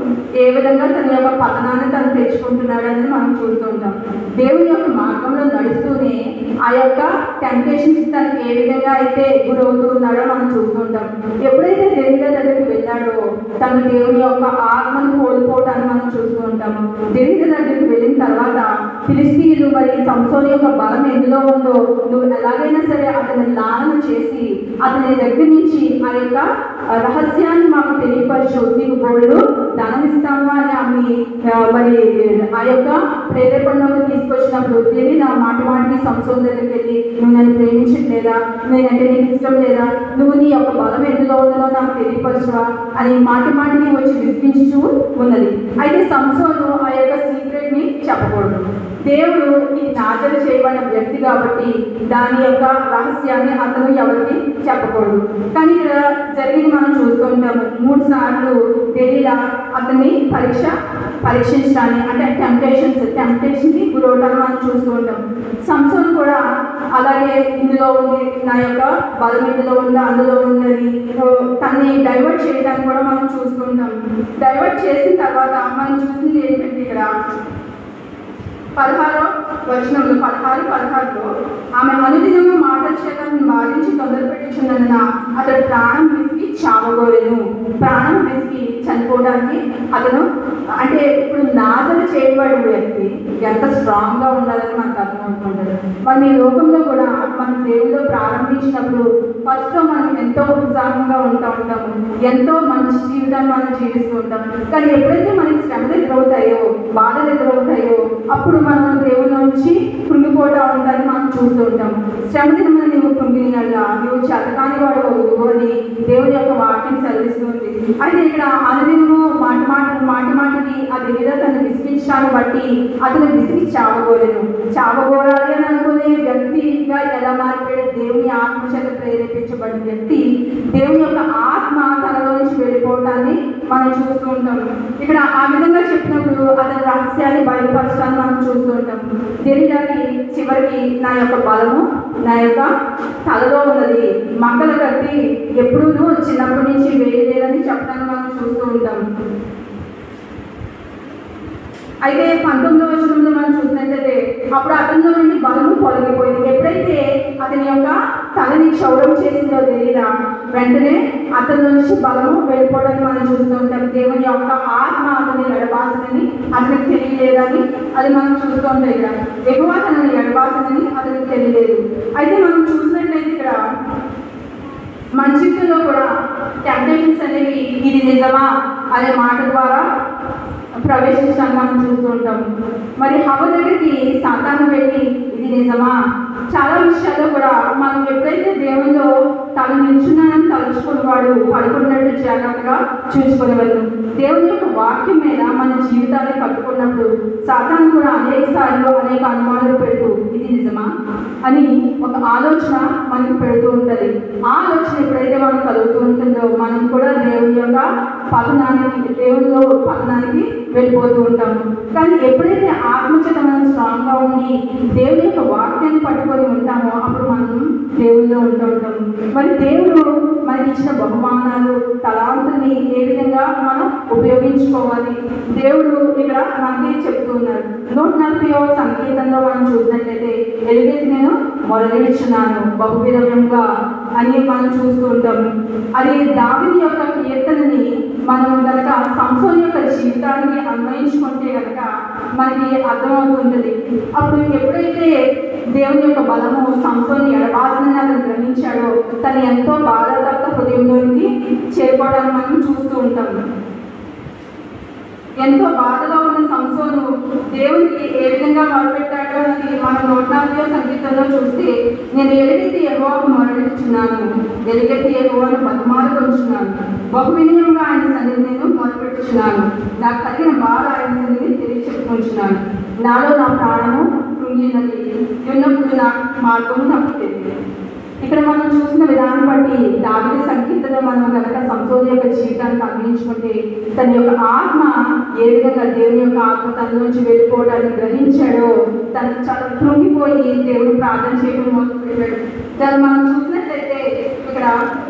ఏ విధంగా తన యొక్క పతనాన్ని తను తెచ్చుకుంటున్నాడు అనేది మనం చూస్తూ ఉంటాం దేవుని యొక్క మార్గంలో నడుస్తూనే ఆ యొక్క టెంప్టేషన్స్ తనకి ఏ విధంగా అయితే గురవుతూ ఉన్నాడో మనం చూస్తూ ఉంటాం ఎప్పుడైతే దేవుని దగ్గరికి వెళ్ళాడో తను దేవుని యొక్క ఆత్మను కోల్పోవటాన్ని మనం చూస్తూ ఉంటాము దేవుని దగ్గరికి వెళ్ళిన తర్వాత ఫిలిస్తీన్లు మరి సంసోని యొక్క బలం ఎందులో ఉందో నువ్వు ఎలాగైనా సరే అతని లాలన చేసి అతని దగ్గర నుంచి ఆ యొక్క రహస్యాన్ని మాకు తెలియపరచు నీకు గోల్డ్ ధనం ఇస్తాము అని ఆమె ఆ, మరి ఆ యొక్క ప్రేరేపణలోకి తీసుకొచ్చినప్పుడు తిరిగి నా మాట మాటికి సంసోన్ దగ్గరికి వెళ్ళి నువ్వు నన్ను ప్రేమించట్లేదా నేనంటే నీకు ఇష్టం లేదా నువ్వు నీ యొక్క బలం ఎందులో ఉందో నాకు తెలియపరచువా అని మాటి మాటికి వచ్చి విసిగించు ఉన్నది అయితే సంసోను ఆ యొక్క సీక్రెట్ ని చెప్పకూడదు దేవుడు ఈ నాజలు చేయబడిన వ్యక్తి కాబట్టి దాని యొక్క రహస్యాన్ని అతను ఎవరికి చెప్పకూడదు కానీ ఇక్కడ జరిగింది మనం చూస్తుంటాము మూడు సార్లు తెలియదా అతన్ని పరీక్ష పరీక్షించడాన్ని అంటే టెంప్టేషన్స్ టెంప్టేషన్కి గురవటాన్ని మనం చూస్తూ ఉంటాం సంసోన్ కూడా అలాగే ఇందులో ఉంది నా యొక్క బలం ఇందులో ఉంది అందులో ఉన్నది ఓ, తన్ని డైవర్ట్ చేయడానికి కూడా మనం చూస్తుంటాం డైవర్ట్ చేసిన తర్వాత మనం చూసింది ఏంటంటే ఇక్కడ పదహారో వచనంలో పదహారు పదహారులో ఆమె అనుదినము మాటల చేత బాధించి తొందర పెట్టించున్నందున అతడు ప్రాణం విసిగి చావగోలేను ప్రాణం విసిగి చనిపోవడానికి అతను అంటే ఇప్పుడు నాదన చేయబడిన వ్యక్తి ఎంత స్ట్రాంగ్గా ఉండాలని మనకు అర్థమవుతుంటుంది మరి ఈ లోకంలో కూడా మనం దేవుళ్ళు ప్రారంభించినప్పుడు ఫస్ట్ మనం ఎంతో ఉత్సాహంగా ఉంటా ఉంటాము ఎంతో మంచి జీవితాన్ని మనం జీవిస్తూ ఉంటాం కానీ ఎప్పుడైతే మనకి శ్రమలు ఎదురవుతాయో బాధలు ఎదురవుతాయో అప్పుడు మనం దేవుని నుంచి కృంగిపోవడం ఉందని మనం చూస్తూ ఉంటాం శ్రమ దినమున నీవు కృంగినల్లా నీవు చేతకాని వాడు అవుదు అని దేవుని యొక్క వాక్యం సెలవిస్తుంది అయితే ఇక్కడ అనుదినము మాట మాట మాట మాటకి అది మీద తను విసిగించడాన్ని బట్టి అతను విసిగి చావగోలేను చావగోరాలి అని అనుకునే వ్యక్తిగా ఎలా మారిపోయాడు దేవుని ఆత్మ చేత ప్రేరేపించబడిన వ్యక్తి దేవుని యొక్క ఆత్మ తనలో నుంచి వెళ్ళిపోవటాన్ని మనం చూస్తూ ఉంటాం ఇక్కడ ఆ విధంగా చెప్పినప్పుడు అతని రహస్యాన్ని బయలుపరచడాన్ని మనం చూస్తూ ఉంటాం తెలియడానికి చివరికి నా యొక్క బలము నా యొక్క తలలో ఉన్నది మంగళ కట్టి ఎప్పుడూ చిన్నప్పటి నుంచి వేయలేదని చెప్పడానికి మనం చూస్తూ ఉంటాం అయితే పంతొమ్మిదవ వచనంలో మనం చూసినట్లయితే అప్పుడు అతనిలో నుండి బలము తొలగిపోయింది ఎప్పుడైతే అతని యొక్క తలని క్షౌరం చేసిందో తెలియదా వెంటనే అతని నుంచి బలము వెళ్ళిపోవడానికి మనం చూస్తూ ఉంటాం దేవుని యొక్క ఆత్మ అతని ఎడబాసనని అతనికి తెలియలేదని అది మనం చూస్తూ ఉంటాం ఇక్కడ ఎక్కువ అతని ఎడబాసనని అతనికి తెలియలేదు అయితే మనం చూసినట్లయితే ఇక్కడ మన జీవితంలో కూడా టెంప్టేషన్స్ అనేవి ఇది నిజమా అనే మాట ద్వారా ప్రవేశించడానికి మనం చూస్తూ ఉంటాం మరి హవ దగ్గరికి సంతానం వెళ్ళి ఇది నిజమా చాలా విషయాల్లో కూడా మనం ఎప్పుడైతే దేవునిలో తను నిల్చున్నానని తలుచుకుని వాడు పడుకున్నట్టు జాగ్రత్తగా చూసుకునేవాళ్ళు దేవుని యొక్క వాక్యం మీద మన జీవితాన్ని కట్టుకున్నప్పుడు సాతాను కూడా అనేక సార్లు అనేక అనుమానాలు పెడుతూ ఇది నిజమా అని ఒక ఆలోచన మనకు పెడుతూ ఉంటుంది ఆ ఆలోచన ఎప్పుడైతే మనం కలుగుతూ ఉంటుందో మనం కూడా దేవుని యొక్క పతనానికి దేవునిలో పతనానికి వెళ్ళిపోతూ ఉంటాము కానీ ఎప్పుడైతే ఆత్మచేత మనం స్ట్రాంగ్గా ఉండి దేవుని యొక్క వాక్యాన్ని పట్టుకొని ఉంటామో అప్పుడు మనం దేవుల్లో ఉంటూ ఉంటాము మరి దేవుడు మనకి ఇచ్చిన బహుమానాలు తలాంతుల్ని ఏ విధంగా మనం ఉపయోగించుకోవాలి దేవుడు ఇక్కడ మనకి చెప్తూ ఉన్నారు నూట నలభైవ సంకేతంలో మనం చూసినట్లయితే ఎలుగెత్తి నేను మొదలుచున్నాను బహువిధంగా అని మనం చూస్తూ ఉంటాము అది దావిని యొక్క కీర్తనని మనం కనుక సంసోన్ యొక్క జీవితానికి అన్వయించుకుంటే కనుక మనకి అర్థమవుతుంటుంది అప్పుడు ఎప్పుడైతే దేవుని యొక్క బలము సంసోని ఎడబాసనని అతను గ్రహించాడో తను ఎంతో బాధాతప్త హృదయంలోనికి చేరుకోవడానికి మనం చూస్తూ ఉంటాము ఎంతో బాధలో ఉన్న సంసోను దేవునికి ఏ విధంగా మొరపెట్టాడో అని మన నూట నలభై సంగీతంలో చూస్తే నేను ఎలుగెత్తి ఎగోకు మొరపెట్టుచున్నాను ఎలుగెత్తి ఎగోను బతుమాలు కొంచున్నాను బహు వినయంగా ఆయన సన్నిధి నేను మొరపెట్టుచున్నాను నాకు కలిగిన బాధ ఆయన సన్నిధిని తెలియ చెప్పుకుంటున్నాను నాలో నా ప్రాణము కృంగినది ఉన్నప్పుడు నా మార్గము తప్పుతుంది ఇక్కడ మనం చూసిన విధానం బట్టి దావిద సంకీర్తన మనం కనుక సంసోని యొక్క జీవితాన్ని గమనించుకుంటే తన యొక్క ఆత్మ ఏ విధంగా దేవుని యొక్క ఆత్మ తన నుంచి వెళ్ళిపోవడాన్ని గ్రహించాడో తను చాలా కృంగిపోయి దేవుడు ప్రార్థన చేయడం మొదలుపెట్టాడు దాన్ని మనం చూసినట్లయితే ఇక్కడ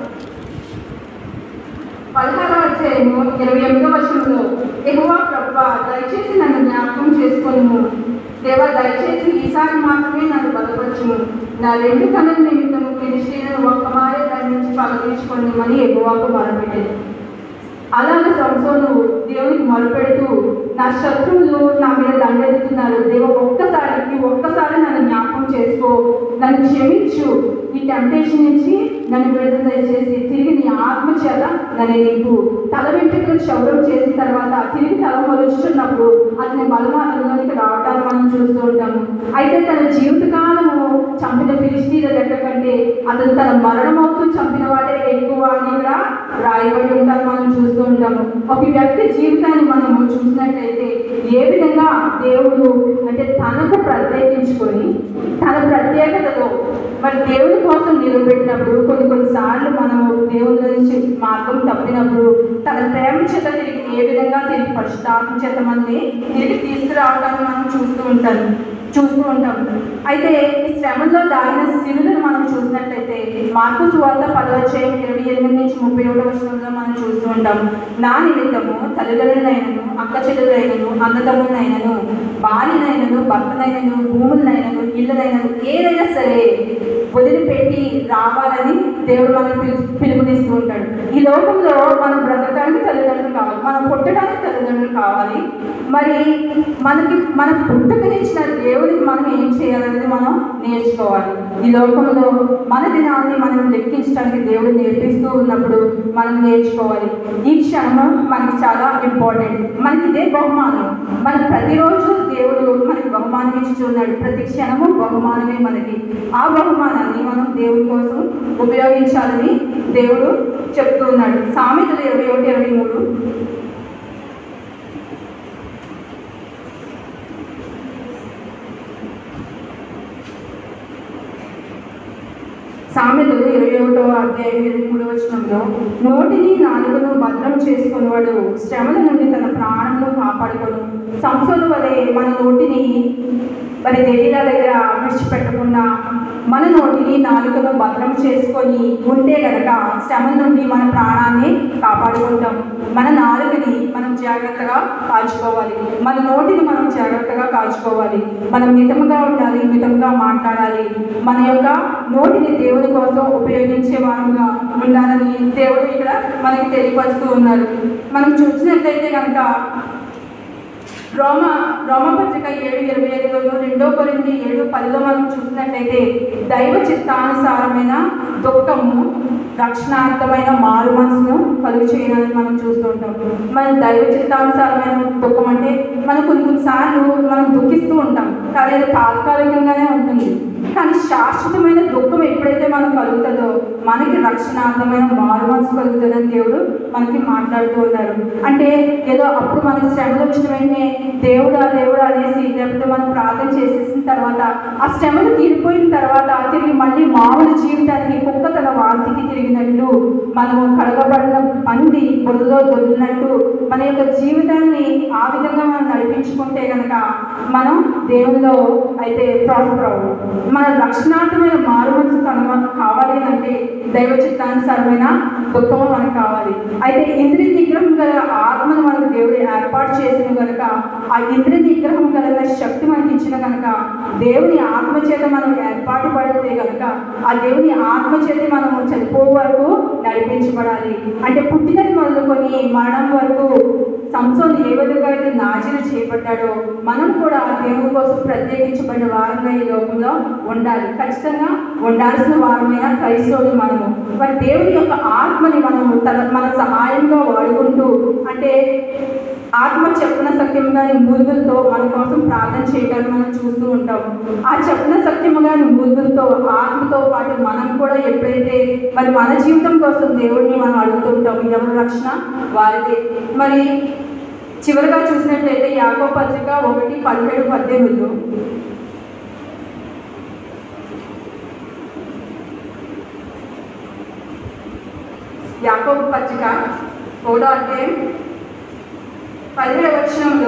పదహారవ అధ్యాయము ఇరవై ఎనిమిదో వర్షంలో ఎగువ ప్రభు దయచేసి నన్ను జ్ఞాపకం చేసుకొనుము దేవా దయచేసి ఈసారి మాత్రమే నన్ను బలపరచుము నా రెండు కన్నుల నిమిత్తము ఫిలిస్తీన్లను ఒక్క మారే దాని నుంచి పగదీసుకొని ఎగువకు మొరపెట్టేది అలాగే సంసోను దేవునికి మొరపెడుతూ నా శత్రువులు నా మీద దండెత్తుతున్నారు దేవ ఒక్కసారి ఈ ఒక్కసారి నన్ను జ్ఞాపకం చేసుకో నన్ను క్షమించు ఈ టెంప్టేషన్ నుంచి నన్ను విడుదల దయచేసి తిరిగి నీ ఆత్మ చేత నన్ను నీకు తల వెంట్రుకలు క్షౌరం చేసిన తర్వాత తిరిగి తల మొలుచుతున్నప్పుడు అతని బలమానంలోనికి రావటాన్ని మనం చూస్తూ ఉంటాము అయితే తన జీవితకాలము చంపిన ఫిలిస్తీన్ల లెక్క కంటే అతను తన మరణమవుతూ చంపిన వాడే ఎక్కువ అని కూడా రాయబడి ఉంటారు మనం చూస్తూ ఉంటాము ఒక వ్యక్తి జీవితాన్ని మనము చూసినట్లయితే ఏ విధంగా దేవుడు అంటే తనకు ప్రత్యేకించుకొని తన ప్రత్యేకతతో మరి దేవుని కోసం నిలబెట్టినప్పుడు కొన్ని కొన్నిసార్లు మనము దేవుని నుంచి మార్గం తప్పినప్పుడు తన ప్రేమ చేత తిరిగి ఏ విధంగా తిరిగి పరిశుద్ధాత్మ చేత మనల్ని తిరిగి తీసుకురావడాన్ని మనం చూస్తూ ఉంటాము చూస్తూ ఉంటాం అయితే ఈ శ్రమలో దాగిన శిలులను మనం చూసినట్లయితే మార్పు సువార్త పదవచ్చాయి ఇరవై ఎనిమిది నుంచి ముప్పై ఒకటో వచనంలో మనం చూస్తూ ఉంటాం నా నిమిత్తము తల్లిదండ్రులైనను అక్క చెల్లెలైనను అన్నదమ్ములైనను భార్యనైనను భర్తనైనను భూములనైనను ఇళ్ళనైనను ఏదైనా సరే వదిలిపెట్టి రావాలని దేవుడు మనకు పిలు పిలుపునిస్తూ ఉంటాడు ఈ లోకంలో మనం బ్రతకడానికి తల్లిదండ్రులు కావాలి మనం పుట్టడానికి తల్లిదండ్రులు కావాలి మరి మనకి మన పుట్టుకనిచ్చిన దేవుడికి మనం ఏం చేయాలనేది మనం నేర్చుకోవాలి ఈ లోకంలో మన దినాన్ని మనం లెక్కించడానికి దేవుడు నేర్పిస్తూ ఉన్నప్పుడు మనం నేర్చుకోవాలి ఈ క్షణం మనకి చాలా ఇంపార్టెంట్ మనకి ఇదే బహుమానం మన ప్రతిరోజు దేవుడు మనకి బహుమానం ఇచ్చుచున్నాడు ప్రతి క్షణము బహుమానమే మనకి ఆ బహుమానాన్ని మనం దేవుడి కోసం ఉపయోగించాలని దేవుడు చెప్తూ ఉన్నాడు సామెతలు ఇరవై ఒకటి ఇరవై మూడు సామెతలు ఇరవై ఒకటో అధ్యాయం ఇరవై మూడవ వచనంలో నోటిని నాలుగును భద్రం చేసుకునేవాడు శ్రమల నుండి తన ప్రాణమును కాపాడుకొను సంసోను వలె మన నోటిని మరి దేవీల దగ్గర విడిచిపెట్టకుండా మన నోటిని నాలుగును భద్రం చేసుకొని ఉంటే గనక శ్రమ నుండి మన ప్రాణాన్ని కాపాడుకుంటాం మన నాలుగుని మనం జాగ్రత్తగా కాల్చుకోవాలి మన నోటిని మనం జాగ్రత్తగా కాల్చుకోవాలి మనం మితముగా ఉండాలి మితముగా మాట్లాడాలి మన యొక్క నోటిని దేవుని కోసం ఉపయోగించే వారంగా ఉండాలని దేవుడు ఇక్కడ మనకి తెలియపరుస్తూ ఉన్నారు మనం చూసినట్లయితే కనుక రోమ రోమపత్రిక ఏడు ఇరవై ఐదులో రెండో కొరింది ఏడు పదిలో మనం చూసినట్లయితే దైవ చిత్తానుసారమైన దుఃఖము రక్షణార్థమైన మారు మనసును కలుగు చేయాలని మనం చూస్తూ ఉంటాం మన దైవ చిత్తానుసారమైన దుఃఖం అంటే మనం కొన్ని కొన్నిసార్లు మనం దుఃఖిస్తూ ఉంటాం కానీ అది తాత్కాలికంగానే ఉంటుంది కానీ శాశ్వతమైన దుఃఖం ఎప్పుడైతే మనకు కలుగుతుందో మనకి రక్షణార్థమైన మారు మనసు కలుగుతుందని దేవుడు మనకి మాట్లాడుతూ ఉన్నారు అంటే ఏదో అప్పుడు మనకి శ్రమలు వచ్చిన వెంటనే దేవుడా దేవుడా అనేసి లేకపోతే మనం ప్రార్థన చేసేసిన తర్వాత ఆ శ్రమలు తీరిపోయిన తర్వాత తిరిగి మళ్ళీ మామూలు జీవితానికి కుక్క తన వాంతికి తిరిగినట్లు మనము కడగబడిన పంది బురదలో దొరికినట్టు మన యొక్క జీవితాన్ని ఆ విధంగా మనం నడిపించుకుంటే కనుక మనం దేవునిలో అయితే ప్రాస్పర్ అవ్వం మన రక్షణార్థమైన మారు మనసు కనుమ కావాలి అంటే దైవ చిత్తానుసారమైన దుఃఖము మనకు కావాలి అయితే ఇంద్రియ నిగ్రహం గల ఆత్మను మనకు దేవుడు ఏర్పాటు చేసిన కనుక ఆ ఇంద్రియ నిగ్రహం గల శక్తి మనకి ఇచ్చిన కనుక దేవుని ఆత్మ చేత మనం ఏర్పాటు పడితే కనుక ఆ దేవుని ఆత్మ చేత మనము చనిపో వరకు నడిపించబడాలి అంటే పుట్టినది మొదలుకొని మరణం వరకు సంసోని ఏ విధంగా అయితే నాజీలు చేపట్టాడో మనం కూడా దేవుని కోసం ప్రత్యేకించబడిన వారంగా ఈ లోకంలో ఉండాలి ఖచ్చితంగా ఉండాల్సిన వారమైన క్రైస్తవులు మనము మరి దేవుని యొక్క ఆత్మని మనము తన మన సహాయంగా వాడుకుంటూ అంటే ఆత్మ చెప్పిన సత్యం గాని మూలుగులతో మన కోసం ప్రార్థన చేయడానికి మనం చూస్తూ ఉంటాం ఆ చెప్పిన సత్యము గాని మూలుగులతో ఆత్మతో పాటు మనం కూడా ఎప్పుడైతే మరి మన జీవితం కోసం దేవుడిని మనం అడుగుతూ ఉంటాం ఎవరి రక్షణ వారిదే మరి చివరిగా చూసినట్లయితే యాకో పత్రిక ఒకటి పదిహేడు పద్దెనిమిదిలో యాకోబు పత్రిక మూడో అధ్యాయం పదిహేడు వచనంలో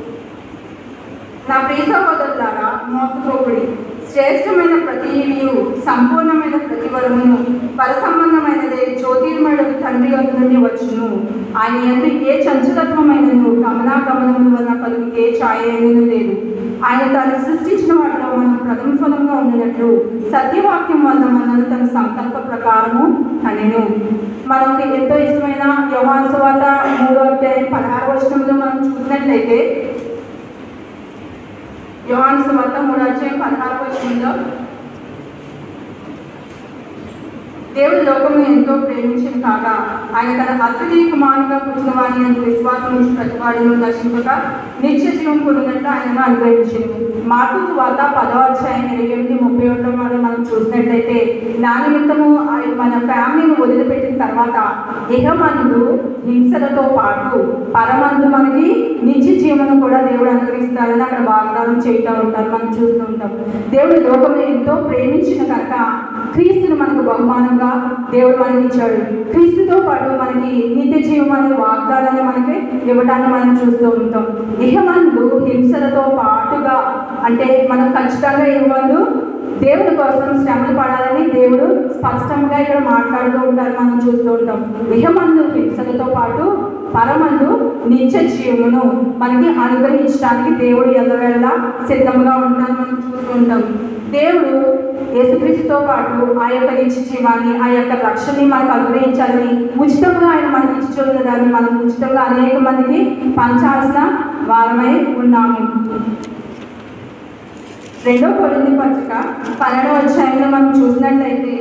నా ప్రియ సహోదరులారా మోసపోకుడి శ్రేష్టమైన ప్రతి ఈవియు సంపూర్ణమైన ప్రతి వరమును పరసంబంధమైనదే జ్యోతిర్మయుడు తండ్రి వద్ద నుండి వచ్చును ఆయన ఎందు ఏ చంచలత్వమైనను గమనాగమనముల వలన కలుగు ఏ ఛాయను లేదు ఆయన తాను సృష్టించిన వాటిలో మనం ప్రథమ ఫలంగా ఉండినట్లు సత్యవాక్యం వలన మనల్ని తన సంకల్ప ప్రకారము అనెను మనకి ఎంతో ఇష్టమైన యోహాను సువార్త మూడో అధ్యాయం పదహారు వర్షంలో మనం చూసినట్లయితే యోహాను సువార్త మూడో అధ్యాయం పదహారు వర్షంలో దేవుడు లోకము ఎంతో ప్రేమించిన కాగా ఆయన తన అతిథి కుమారుగా పుట్టిన వారిని ఎందు విశ్వాసం ఉంచి ప్రతివాడిను నశింపక నిత్య జీవం పొందినట్టు ఆయనను అనుగ్రహించింది మార్పు సువార్త పదో అధ్యాయం ఇరవై ఎనిమిది ముప్పై ఒకటో మనం మనం చూసినట్లయితే నా నిమిత్తము ఆయన మన ఫ్యామిలీని వదిలిపెట్టిన తర్వాత ఇహమందు హింసలతో పాటు పరమందు మనకి నిత్య జీవనం కూడా దేవుడు అనుగ్రహిస్తారని అక్కడ వాగ్దానం చేయటం ఉంటారు మనం చూస్తూ ఉంటాం దేవుడు లోకంలో ఎంతో ప్రేమించిన కనుక క్రీస్తును మనకు బహుమానంగా దేవుడు మనకి ఇచ్చాడు క్రీస్తుతో పాటు మనకి నిత్య జీవం అనే వాగ్దానాన్ని మనకి ఇవ్వడాన్ని మనం చూస్తూ ఉంటాం ఇహమందు హింసలతో పాటుగా అంటే మనం ఖచ్చితంగా ఇవ్వదు దేవుని కోసం శ్రమలు పడాలని దేవుడు స్పష్టంగా ఇక్కడ మాట్లాడుతూ ఉంటారు మనం చూస్తూ ఉంటాం ఇహమందు హింసలతో పాటు పరమందు నిత్య జీవమును మనకి అనుగ్రహించడానికి దేవుడు ఎల్లవేళ సిద్ధంగా ఉంటాను మనం చూస్తూ ఉంటాం దేవుడు యేసుక్రీస్తుతో పాటు ఆ యొక్క నిత్య జీవాన్ని ఆ యొక్క రక్షణని మనకు అనుగ్రహించాలని ఉచితంగా ఆయన మనకి ఇచ్చున్న దాన్ని మనం ఉచితంగా అనేక మందికి పంచాల్సిన వారమై ఉన్నాము రెండో కొరింది పత్రిక పన్నెండో అధ్యాయంలో మనం చూసినట్లయితే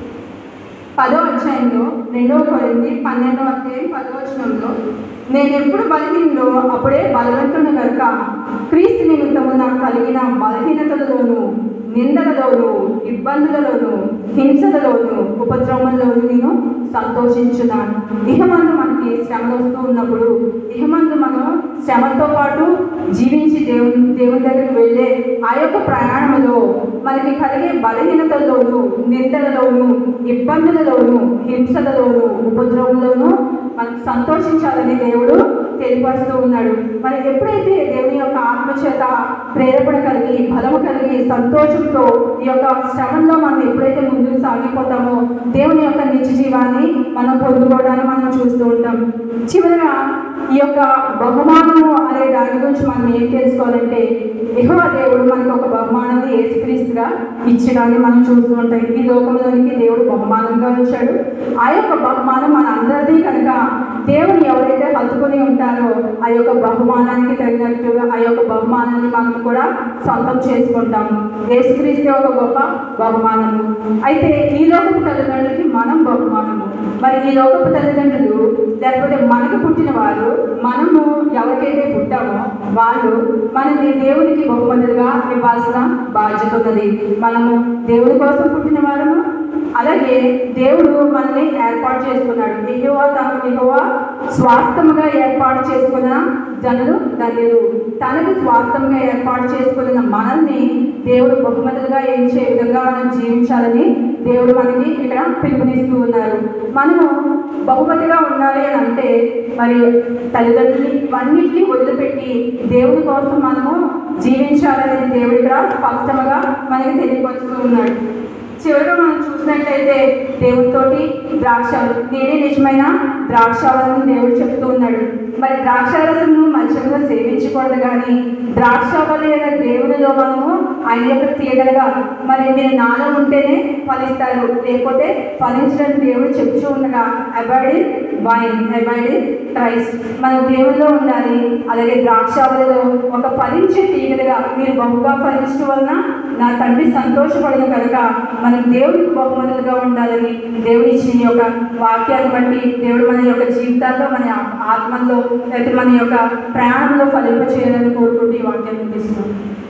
పదో అధ్యాయంలో రెండో కొరింది పన్నెండో అధ్యాయం పదో వచనంలో నేను ఎప్పుడు బలహీనలో అప్పుడే బలవంతుని కనుక క్రీస్తు నిమిత్తము నాకు కలిగిన బలహీనతలలోను నిందలలోను ఇబ్బందులలోను హింసలలోను ఉపద్రవంలోను నేను సంతోషించున్నాను ఇహమందు మనకి శ్రమలు వస్తూ ఉన్నప్పుడు ఇహమందు మనం శ్రమతో పాటు జీవించి దేవుని దేవుని దగ్గరికి వెళ్ళే ఆ యొక్క ప్రయాణంలో మనకి కలిగే బలహీనతల్లోనూ నిందలలోను ఇబ్బందులలోను హింసలలోను ఉపద్రవంలోను మనకు సంతోషించాలని దేవుడు తెలియపరుస్తూ ఉన్నాడు మరి ఎప్పుడైతే దేవుని యొక్క ఆత్మ చేత ప్రేరేపణ కలిగి బలము కలిగి సంతోషంతో ఈ యొక్క శ్రమంలో మనం ఎప్పుడైతే ముందుకు సాగిపోతామో దేవుని యొక్క నిత్య జీవాన్ని మనం పొందుకోవడానికి మనం చూస్తూ ఉంటాం చివరిగా ఈ యొక్క బహుమానము అనే దాని గురించి మనం ఏం తెలుసుకోవాలంటే యెహోవ దేవుడు మనకు ఒక బహుమానాన్ని యేసుక్రీస్తుగా ఇచ్చడాన్ని మనం చూస్తూ ఉంటాం ఈ లోకంలోనికి దేవుడు బహుమానంగా వచ్చాడు ఆ యొక్క బహుమానం మన అందరిది కనుక దేవుని ఎవరైతే హత్తుకొని ఉంటారో ఆ యొక్క బహుమానానికి తగినట్టుగా ఆ యొక్క బహుమానాన్ని మనం కూడా సొంతం చేసుకుంటాం యేసుక్రీస్తే ఒక గొప్ప బహుమానము అయితే ఈ లోకపు తల్లిదండ్రులకి మనం బహుమానము మరి ఈ లోకపు తల్లిదండ్రులు లేకపోతే మనకు పుట్టిన వారు మనము ఎవరికైతే పుట్టామో వాళ్ళు మనల్ని దేవునికి బహుమతులుగా ఇవ్వాల్సిన బాధ్యత ఉన్నది మనము దేవుడి కోసం పుట్టిన వారము అలాగే దేవుడు మనల్ని ఏర్పాటు చేసుకున్నాడు యెహోవా తనకు యెహోవా స్వాస్థముగా ఏర్పాటు చేసుకున్న జనులు ధన్యులు తనకు స్వాస్థంగా ఏర్పాటు చేసుకున్న మనల్ని దేవుడు బహుమతులుగా ఎంచే విధంగా మనం జీవించాలని దేవుడు మనకి ఇక్కడ పిలుపునిస్తూ ఉన్నారు మనము బహుమతిగా ఉండాలి అని అంటే మరి తల్లిదండ్రులు ఇవన్నిటిని వదిలిపెట్టి దేవుడి కోసం మనము జీవించాలనేది దేవుడు ఇక్కడ స్పష్టంగా మనకి తెలియపరుస్తూ ఉన్నాడు చివరిగా మనం చూసినట్లయితే దేవునితోటి ద్రాక్షలు నేనే నిజమైన ద్రాక్షాలను దేవుడు చెప్తూ ఉన్నాడు మరి ద్రాక్షారసము మంచిగా సేవించకూడదు కానీ ద్రాక్షావళి అనే దేవునిలో మనము ఆయన యొక్క తీగలుగా మరి మీరు నాలో ఉంటేనే ఫలిస్తారు లేకపోతే ఫలించడానికి దేవుడు చెప్తూ ఉండగా అబాయిడ్ వైన్ అబాయిడ్ క్రైస్ట్ మన దేవుల్లో ఉండాలి అలాగే ద్రాక్షావళిలో ఒక ఫలించే తీగలుగా మీరు బహుగా ఫలించడం వలన నా తండ్రి సంతోషపడిన కనుక మనం దేవుడికి బహుమతులుగా ఉండాలని దేవుడు ఇచ్చిన ఈ యొక్క వాక్యాన్ని బట్టి దేవుడు మన యొక్క జీవితాల్లో మన ఆత్మల్లో లేకపోతే మన యొక్క ప్రయాణంలో ఫలింప చేయాలని కోరుకుంటూ ఈ వాక్యాన్ని ముగిస్తున్నాం